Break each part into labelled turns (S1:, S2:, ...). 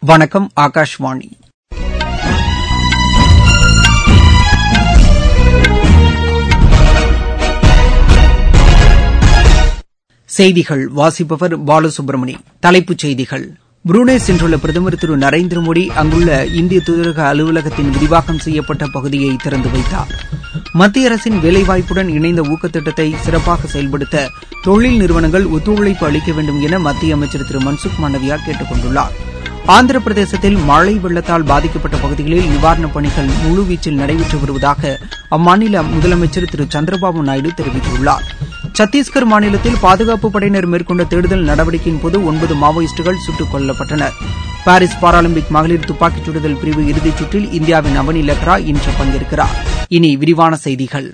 S1: வணக்கம் ஆகாஷ்வாணி செய்திகள் வாசிப்பவர் பாலசுப்ரமணி தலைப்புச் செய்திகள் புரூனே சென்றுள்ள பிரதமர் திரு நரேந்திர மோடி அங்குள்ள இந்திய தூதரக அலுவலகத்தின் விரிவாக்கம் செய்யப்பட்ட பகுதியை திறந்து வைத்தார் மத்திய அரசின் வேலைவாய்ப்புடன் இணைந்த ஊக்கத்திட்டத்தை சிறப்பாக செயல்படுத்த தொழில் நிறுவனங்கள் ஒத்துழைப்பு அளிக்க வேண்டும் என மத்திய அமைச்சர் திரு மன்சுக் மாண்டவியா கேட்டுக் கொண்டுள்ளார் ஆந்திர பிரதேசத்தில் மழை வெள்ளத்தால் பாதிக்கப்பட்ட பகுதிகளில் நிவாரணப் பணிகள் முழுவீச்சில் நடைபெற்று வருவதாக அம்மாநில முதலமைச்சர் திரு சந்திரபாபு நாயுடு தெரிவித்துள்ளார் சத்தீஸ்கர் மாநிலத்தில் பாதுகாப்புப் படையினர் மேற்கொண்ட தேடுதல் நடவடிக்கையின் போது ஒன்பது மாவோயிஸ்டுகள் சுட்டுக் கொல்லப்பட்டனர் பாரிஸ் பாராலிம்பிக் மகளிர் துப்பாக்கிச் சுடுதல் பிரிவு இறுதிச் சுற்றில் இந்தியாவின் அவனி லக்ரா இன்று பங்கேற்கிறார் இனி விரிவான செய்திகள்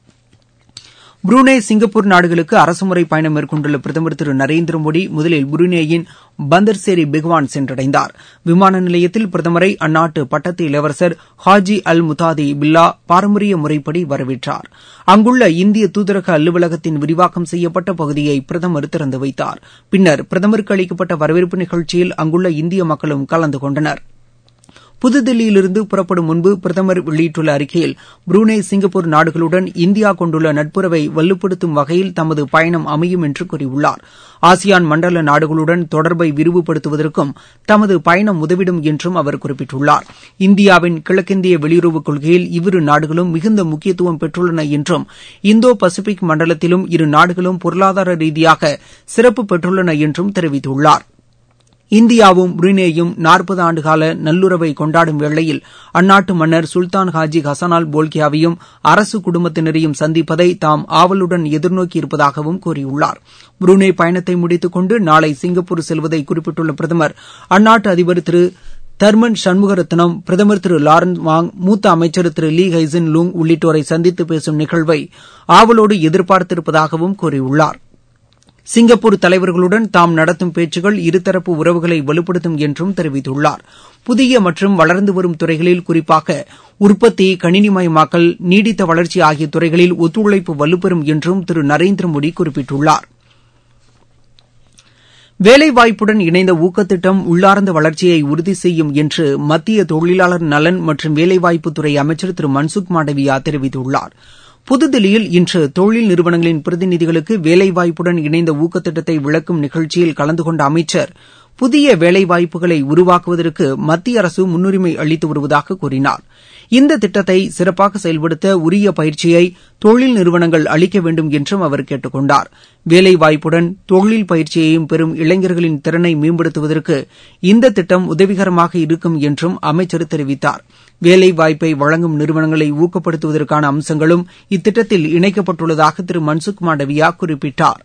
S1: புரூனே சிங்கப்பூர் நாடுகளுக்கு அரசுமுறை பயணம் மேற்கொண்டுள்ள பிரதமர் திரு நரேந்திர மோடி முதலில் புரூனேயின் பந்தர்சேரி பெக்வான் சென்றடைந்தார் விமான நிலையத்தில் பிரதமரை அந்நாட்டு பட்டத்து இளவரசர் ஹாஜி அல் முத்தாதி பில்லா பாரம்பரிய முறைப்படி வரவேற்றார் அங்குள்ள இந்திய தூதரக அலுவலகத்தின் விரிவாக்கம் செய்யப்பட்ட பகுதியை பிரதமர் திறந்து வைத்தார் பின்னர் பிரதமருக்கு அளிக்கப்பட்ட வரவேற்பு நிகழ்ச்சியில் அங்குள்ள இந்திய மக்களும் கலந்து கொண்டனா் புதுதில்லியிலிருந்து புறப்படும் முன்பு பிரதமர் வெளியிட்டுள்ள அறிக்கையில் புரூனே சிங்கப்பூர் நாடுகளுடன் இந்தியா கொண்டுள்ள நட்புறவை வலுப்படுத்தும் வகையில் தமது பயணம் அமையும் என்று கூறியுள்ளார் ஆசியான் மண்டல நாடுகளுடன் தொடர்பை விரிவுபடுத்துவதற்கும் தமது பயணம் உதவிடும் என்றும் அவர் குறிப்பிட்டுள்ளார் இந்தியாவின் கிழக்கிந்திய வெளியுறவுக் கொள்கையில் இவ்விரு நாடுகளும் மிகுந்த முக்கியத்துவம் பெற்றுள்ளன என்றும் இந்தோ பசிபிக் மண்டலத்திலும் இரு நாடுகளும் பொருளாதார ரீதியாக சிறப்பு பெற்றுள்ளன என்றும் தெரிவித்துள்ளார் இந்தியாவும் புருனேயும் நாற்பது ஆண்டுகால நல்லுறவை கொண்டாடும் வேளையில் அந்நாட்டு மன்னர் சுல்தான் ஹாஜி ஹசனால் போல்கியாவையும் அரசு குடும்பத்தினரையும் சந்திப்பதை தாம் ஆவலுடன் எதிர்நோக்கி இருப்பதாகவும் கூறியுள்ளார் புருனே பயணத்தை முடித்துக் கொண்டு நாளை சிங்கப்பூர் செல்வதை குறிப்பிட்டுள்ள பிரதமர் அந்நாட்டு அதிபர் திரு தர்மன் சண்முகரத்னம் பிரதமர் திரு லாரன்ஸ் வாங் மூத்த அமைச்சர் திரு லீ ஹைசின் லூங் உள்ளிட்டோரை சந்தித்து பேசும் நிகழ்வை ஆவலோடு எதிர்பார்த்திருப்பதாகவும் கூறியுள்ளார் சிங்கப்பூர் தலைவர்களுடன் தாம் நடத்தும் பேச்சுகள் இருதரப்பு உறவுகளை வலுப்படுத்தும் என்றும் தெரிவித்துள்ளார் புதிய மற்றும் வளர்ந்து வரும் துறைகளில் குறிப்பாக உற்பத்தி கணினிமயமாக்கல் நீடித்த வளர்ச்சி ஆகிய துறைகளில் ஒத்துழைப்பு வலுப்பெறும் என்றும் திரு நரேந்திர மோடி குறிப்பிட்டுள்ளார் வேலைவாய்ப்புடன் இணைந்த ஊக்கத்திட்டம் உள்ளார்ந்த வளர்ச்சியை உறுதி செய்யும் என்று மத்திய தொழிலாளர் நலன் மற்றும் வேலைவாய்ப்புத்துறை அமைச்சர் திரு மன்சுக் மாண்டவியா தெரிவித்துள்ளார் புதுதில்லியில் இன்று தொழில் நிறுவனங்களின் பிரதிநிதிகளுக்கு வேலைவாய்ப்புடன் இணைந்த ஊக்கத்திட்டத்தை விளக்கும் நிகழ்ச்சியில் கலந்து கொண்ட அமைச்சர் புதிய வேலைவாய்ப்புகளை உருவாக்குவதற்கு மத்திய அரசு முன்னுரிமை அளித்து வருவதாக கூறினார் இந்த திட்டத்தை சிறப்பாக செயல்படுத்த உரிய பயிற்சியை தொழில் நிறுவனங்கள் அளிக்க வேண்டும் என்றும் அவர் கேட்டுக் கொண்டார் வேலைவாய்ப்புடன் தொழில் பயிற்சியையும் பெறும் இளைஞர்களின் திறனை மேம்படுத்துவதற்கு இந்த திட்டம் உதவிகரமாக இருக்கும் என்றும் அமைச்சர் தெரிவித்தார் வேலைவாய்ப்பை வழங்கும் நிறுவனங்களை ஊக்கப்படுத்துவதற்கான அம்சங்களும் இத்திட்டத்தில் இணைக்கப்பட்டுள்ளதாக திரு மன்சுக் மாண்டவியா குறிப்பிட்டார்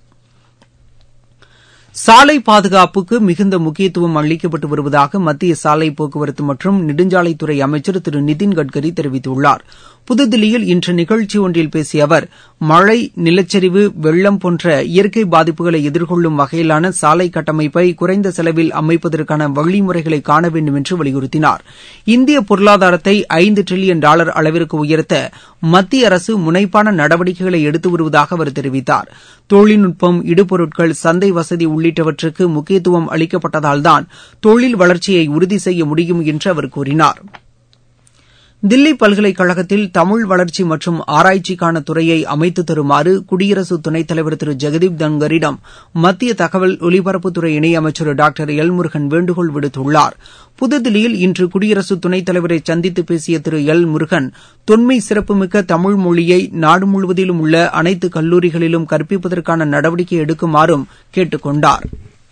S1: சாலை பாதுகாப்புக்கு மிகுந்த முக்கியத்துவம் அளிக்கப்பட்டு வருவதாக மத்திய சாலை போக்குவரத்து மற்றும் நெடுஞ்சாலைத்துறை அமைச்சர் திரு நிதின் கட்கரி தெரிவித்துள்ளார் புதுதில்லியில் இன்று நிகழ்ச்சி ஒன்றில் பேசிய அவர் மழை நிலச்சரிவு வெள்ளம் போன்ற இயற்கை பாதிப்புகளை எதிர்கொள்ளும் வகையிலான சாலை கட்டமைப்பை குறைந்த செலவில் அமைப்பதற்கான வழிமுறைகளை காண வேண்டும் என்று வலியுறுத்தினார் இந்திய பொருளாதாரத்தை ஐந்து டிரில்லியன் டாலர் அளவிற்கு உயர்த்த மத்திய அரசு முனைப்பான நடவடிக்கைகளை எடுத்து வருவதாக அவர் தெரிவித்தார் தொழில்நுட்பம் இடுபொருட்கள் சந்தை வசதி உள்ளிட்டவற்றுக்கு முக்கியத்துவம் அளிக்கப்பட்டதால்தான் தொழில் வளர்ச்சியை உறுதி செய்ய முடியும் என்று அவர் கூறினார் தில்லி பல்கலைக்கழகத்தில் தமிழ் வளர்ச்சி மற்றும் ஆராய்ச்சிக்கான துறையை அமைத்து தருமாறு குடியரசு துணைத் தலைவர் திரு ஜெகதீப் தங்கரிடம் மத்திய தகவல் ஒலிபரப்புத்துறை இணையமைச்சர் டாக்டர் எல் முருகன் வேண்டுகோள் விடுத்துள்ளார் புதுதில்லியில் இன்று குடியரசு துணைத் தலைவரை சந்தித்து பேசிய திரு எல் முருகன் தொன்மை சிறப்புமிக்க தமிழ் மொழியை நாடு முழுவதிலும் உள்ள அனைத்து கல்லூரிகளிலும் கற்பிப்பதற்கான நடவடிக்கை எடுக்குமாறும் கேட்டுக் கொண்டாா்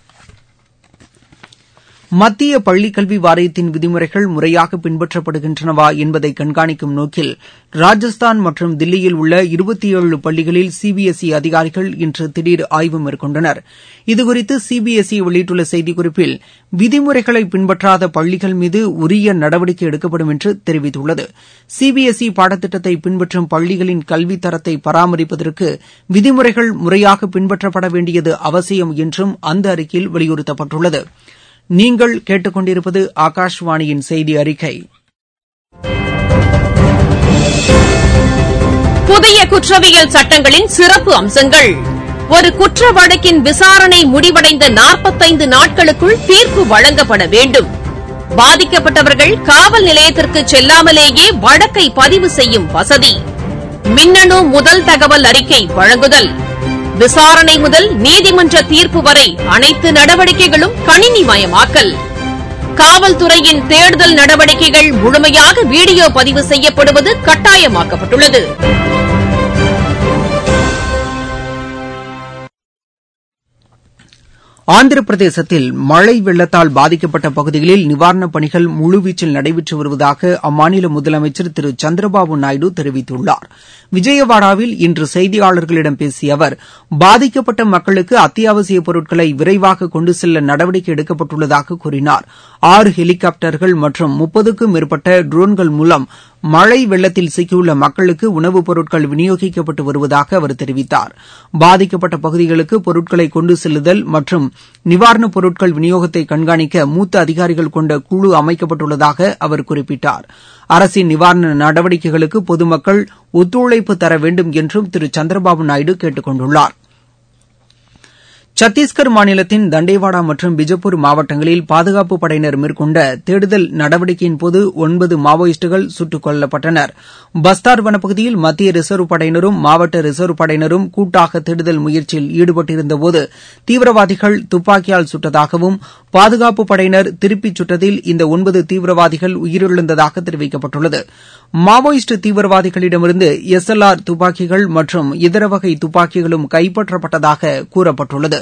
S1: மத்திய பள்ளிக்கல்வி வாரியத்தின் விதிமுறைகள் முறையாக பின்பற்றப்படுகின்றனவா என்பதை கண்காணிக்கும் நோக்கில் ராஜஸ்தான் மற்றும் தில்லியில் உள்ள இருபத்தி ஏழு பள்ளிகளில் சிபிஎஸ்இ அதிகாரிகள் இன்று திடீர் ஆய்வு மேற்கொண்டனர் இதுகுறித்து சிபிஎஸ்இ வெளியிட்டுள்ள செய்திக்குறிப்பில் விதிமுறைகளை பின்பற்றாத பள்ளிகள் மீது உரிய நடவடிக்கை எடுக்கப்படும் என்று தெரிவித்துள்ளது சிபிஎஸ்இ பாடத்திட்டத்தை பின்பற்றும் பள்ளிகளின் கல்வித் தரத்தை பராமரிப்பதற்கு விதிமுறைகள் முறையாக பின்பற்றப்பட வேண்டியது அவசியம் என்றும் அந்த அறிக்கையில் வலியுறுத்தப்பட்டுள்ளது நீங்கள் கேட்டுக்கொண்டிருப்பது ஆகாஷ்வாணியின் செய்தி அறிக்கை
S2: புதிய குற்றவியல் சட்டங்களின் சிறப்பு அம்சங்கள் ஒரு குற்ற வழக்கின் விசாரணை முடிவடைந்த நாற்பத்தைந்து நாட்களுக்குள் தீர்ப்பு வழங்கப்பட வேண்டும் பாதிக்கப்பட்டவர்கள் காவல் நிலையத்திற்கு செல்லாமலேயே வழக்கை பதிவு செய்யும் வசதி மின்னணு முதல் தகவல் அறிக்கை வழங்குதல் விசாரணை முதல் நீதிமன்ற தீர்ப்பு வரை அனைத்து நடவடிக்கைகளும் கணினிமயமாக்கல் காவல்துறையின் தேடுதல் நடவடிக்கைகள் முழுமையாக வீடியோ பதிவு செய்யப்படுவது கட்டாயமாக்கப்பட்டுள்ளது
S1: ஆந்திர பிரதேசத்தில் மழை வெள்ளத்தால் பாதிக்கப்பட்ட பகுதிகளில் நிவாரணப் பணிகள் முழுவீச்சில் நடைபெற்று வருவதாக அம்மாநில முதலமைச்சர் திரு சந்திரபாபு நாயுடு தெரிவித்துள்ளார் விஜயவாடாவில் இன்று செய்தியாளர்களிடம் பேசிய அவர் பாதிக்கப்பட்ட மக்களுக்கு அத்தியாவசிய பொருட்களை விரைவாக கொண்டு செல்ல நடவடிக்கை எடுக்கப்பட்டுள்ளதாக கூறினார் ஆறு ஹெலிகாப்டர்கள் மற்றும் முப்பதுக்கும் மேற்பட்ட ட்ரோன்கள் மூலம் மழை வெள்ளத்தில் சிக்கியுள்ள மக்களுக்கு உணவுப் பொருட்கள் விநியோகிக்கப்பட்டு வருவதாக அவர் தெரிவித்தார் பாதிக்கப்பட்ட பகுதிகளுக்கு பொருட்களை கொண்டு செல்லுதல் மற்றும் நிவாரணப் பொருட்கள் விநியோகத்தை கண்காணிக்க மூத்த அதிகாரிகள் கொண்ட குழு அமைக்கப்பட்டுள்ளதாக அவர் குறிப்பிட்டார் அரசின் நிவாரண நடவடிக்கைகளுக்கு பொதுமக்கள் ஒத்துழைப்பு தர வேண்டும் என்றும் திரு சந்திரபாபு நாயுடு கேட்டுக் கொண்டுள்ளார் சத்தீஸ்கர் மாநிலத்தின் தண்டேவாடா மற்றும் பிஜப்பூர் மாவட்டங்களில் பாதுகாப்புப் படையினர் மேற்கொண்ட தேடுதல் நடவடிக்கையின்போது ஒன்பது மாவோயிஸ்டுகள் சுட்டுக் கொல்லப்பட்டனர் பஸ்தார் வனப்பகுதியில் மத்திய ரிசர்வ் படையினரும் மாவட்ட ரிசர்வ் படையினரும் கூட்டாக தேடுதல் முயற்சியில் ஈடுபட்டிருந்தபோது தீவிரவாதிகள் துப்பாக்கியால் சுட்டதாகவும் பாதுகாப்புப் படையினர் திருப்பிச் சுட்டதில் இந்த ஒன்பது தீவிரவாதிகள் உயிரிழந்ததாக தெரிவிக்கப்பட்டுள்ளது மாவோயிஸ்ட் தீவிரவாதிகளிடமிருந்து எஸ் எல் ஆர் துப்பாக்கிகள் மற்றும் இதர வகை துப்பாக்கிகளும் கைப்பற்றப்பட்டதாக கூறப்பட்டுள்ளது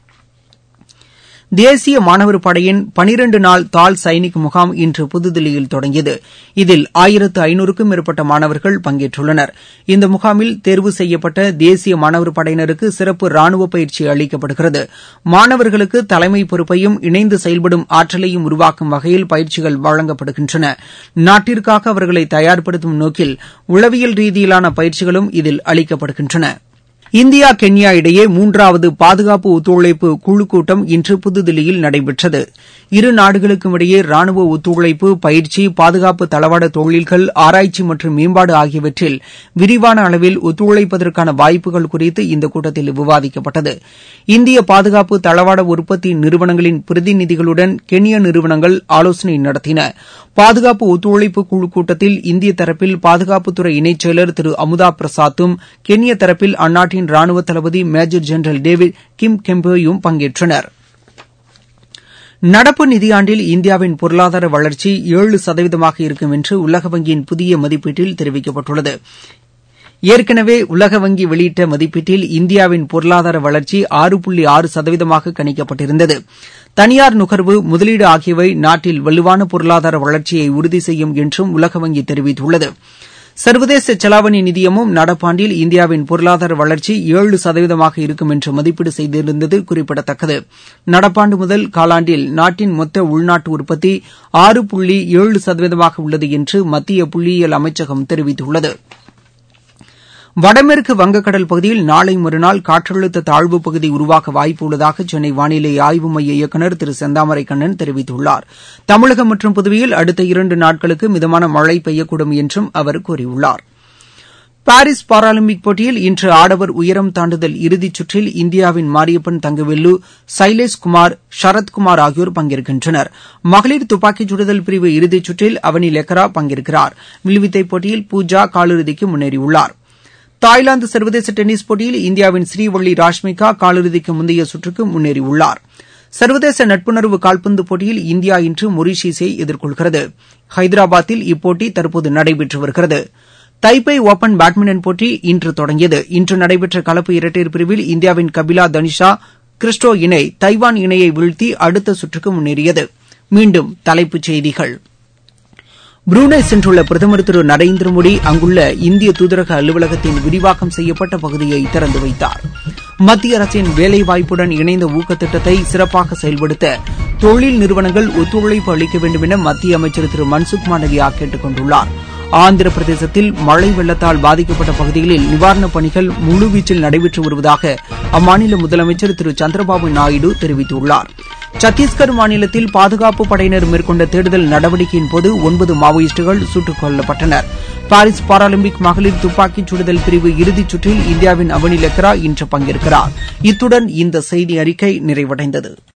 S1: தேசிய மாணவர் படையின் பனிரண்டு நாள் தால் சைனிக் முகாம் இன்று புதுதில்லியில் தொடங்கியது இதில் ஆயிரத்து ஐநூறுக்கும் மேற்பட்ட மாணவர்கள் பங்கேற்றுள்ளனர் இந்த முகாமில் தேர்வு செய்யப்பட்ட தேசிய மாணவர் படையினருக்கு சிறப்பு ராணுவ பயிற்சி அளிக்கப்படுகிறது மாணவர்களுக்கு தலைமை பொறுப்பையும் இணைந்து செயல்படும் ஆற்றலையும் உருவாக்கும் வகையில் பயிற்சிகள் வழங்கப்படுகின்றன நாட்டிற்காக அவர்களை தயார்படுத்தும் நோக்கில் உளவியல் ரீதியிலான பயிற்சிகளும் இதில் அளிக்கப்படுகின்றன இந்தியா கென்யா இடையே மூன்றாவது பாதுகாப்பு ஒத்துழைப்பு குழு கூட்டம் இன்று புதுதில்லியில் நடைபெற்றது இரு நாடுகளுக்கும் இடையே ராணுவ ஒத்துழைப்பு பயிற்சி பாதுகாப்பு தளவாட தொழில்கள் ஆராய்ச்சி மற்றும் மேம்பாடு ஆகியவற்றில் விரிவான அளவில் ஒத்துழைப்பதற்கான வாய்ப்புகள் குறித்து இந்த கூட்டத்தில் விவாதிக்கப்பட்டது இந்திய பாதுகாப்பு தளவாட உற்பத்தி நிறுவனங்களின் பிரதிநிதிகளுடன் கென்ய நிறுவனங்கள் ஆலோசனை நடத்தின பாதுகாப்பு ஒத்துழைப்பு குழு கூட்டத்தில் இந்திய தரப்பில் பாதுகாப்புத்துறை இணைச் செயலர் திரு அமுதா பிரசாத்தும் கென்ய தரப்பில் அந்நாட்டின் ராணுவ தளபதி மேஜர் ஜெனரல் டேவிட் கிம் கெம்போயும் பங்கேற்றனர் நடப்பு நிதியாண்டில் இந்தியாவின் பொருளாதார வளர்ச்சி ஏழு சதவீதமாக இருக்கும் என்று உலக வங்கியின் புதிய மதிப்பீட்டில் தெரிவிக்கப்பட்டுள்ளது ஏற்கனவே உலக வங்கி வெளியிட்ட மதிப்பீட்டில் இந்தியாவின் பொருளாதார வளர்ச்சி ஆறு புள்ளி ஆறு சதவீதமாக கணிக்கப்பட்டிருந்தது தனியார் நுகர்வு முதலீடு ஆகியவை நாட்டில் வலுவான பொருளாதார வளர்ச்சியை உறுதி செய்யும் என்றும் உலக வங்கி தெரிவித்துள்ளது சர்வதேச செலாவணி நிதியமும் நடப்பாண்டில் இந்தியாவின் பொருளாதார வளர்ச்சி ஏழு சதவீதமாக இருக்கும் என்று மதிப்பீடு செய்திருந்தது குறிப்பிடத்தக்கது நடப்பாண்டு முதல் காலாண்டில் நாட்டின் மொத்த உள்நாட்டு உற்பத்தி ஆறு புள்ளி ஏழு சதவீதமாக உள்ளது என்று மத்திய புள்ளியியல் அமைச்சகம் தெரிவித்துள்ளது வடமேற்கு வங்கக்கடல் பகுதியில் நாளை மறுநாள் காற்றழுத்த தாழ்வுப் பகுதி உருவாக வாய்ப்பு உள்ளதாக சென்னை வானிலை ஆய்வு மைய இயக்குநர் திரு செந்தாமரை கண்ணன் தெரிவித்துள்ளார் தமிழகம் மற்றும் புதுவையில் அடுத்த இரண்டு நாட்களுக்கு மிதமான மழை பெய்யக்கூடும் என்றும் அவர் கூறியுள்ளார் பாரிஸ் பாராலிம்பிக் போட்டியில் இன்று ஆடவர் உயரம் தாண்டுதல் இறுதிச் சுற்றில் இந்தியாவின் மாரியப்பன் தங்கவேலு சைலேஷ் குமார் சரத்குமார் ஆகியோர் பங்கேற்கின்றனர் மகளிர் துப்பாக்கிச் சுடுதல் பிரிவு இறுதிச் சுற்றில் அவனி லெக்கரா பங்கேற்கிறார் வில்வித்தை போட்டியில் பூஜா காலிறுதிக்கு முன்னேறியுள்ளார் தாய்லாந்து சர்வதேச டென்னிஸ் போட்டியில் இந்தியாவின் ஸ்ரீவள்ளி ராஷ்மிகா காலிறுதிக்கு முந்தைய சுற்றுக்கு முன்னேறியுள்ளார் சர்வதேச நட்புணர்வு கால்பந்து போட்டியில் இந்தியா இன்று மொரீஷியஸை எதிர்கொள்கிறது ஹைதராபாத்தில் இப்போட்டி தற்போது நடைபெற்று வருகிறது தைப்பை ஓபன் பேட்மிண்டன் போட்டி இன்று தொடங்கியது இன்று நடைபெற்ற கலப்பு இரட்டையர் பிரிவில் இந்தியாவின் கபிலா தனிஷா கிறிஸ்டோ இணை தைவான் இணையை வீழ்த்தி அடுத்த சுற்றுக்கு முன்னேறியது மீண்டும் தலைப்புச் செய்திகள் புரூனே சென்றுள்ள பிரதமர் திரு நரேந்திர மோடி அங்குள்ள இந்திய தூதரக அலுவலகத்தின் விரிவாக்கம் செய்யப்பட்ட பகுதியை திறந்து வைத்தார் மத்திய அரசின் வேலைவாய்ப்புடன் இணைந்த ஊக்கத் திட்டத்தை சிறப்பாக செயல்படுத்த தொழில் நிறுவனங்கள் ஒத்துழைப்பு அளிக்க வேண்டும் என மத்திய அமைச்சர் திரு மன்சுக் மாண்டவியா கேட்டுக் கொண்டுள்ளார் ஆந்திர பிரதேசத்தில் மழை வெள்ளத்தால் பாதிக்கப்பட்ட பகுதிகளில் நிவாரணப் பணிகள் முழுவீச்சில் நடைபெற்று வருவதாக அம்மாநில முதலமைச்சர் திரு சந்திரபாபு நாயுடு தெரிவித்துள்ளார் சத்தீஸ்கர் மாநிலத்தில் பாதுகாப்பு படையினர் மேற்கொண்ட தேடுதல் நடவடிக்கையின் போது ஒன்பது மாவோயிஸ்டுகள் சுட்டுக் கொல்லப்பட்டனர் பாரிஸ் பாராலிம்பிக் மகளிர் துப்பாக்கிச் சுடுதல் பிரிவு இறுதிச் சுற்றில் இந்தியாவின் அவனி லெக்ரா இன்று பங்கேற்கிறார் இத்துடன் இந்த செய்தி அறிக்கை நிறைவடைந்தது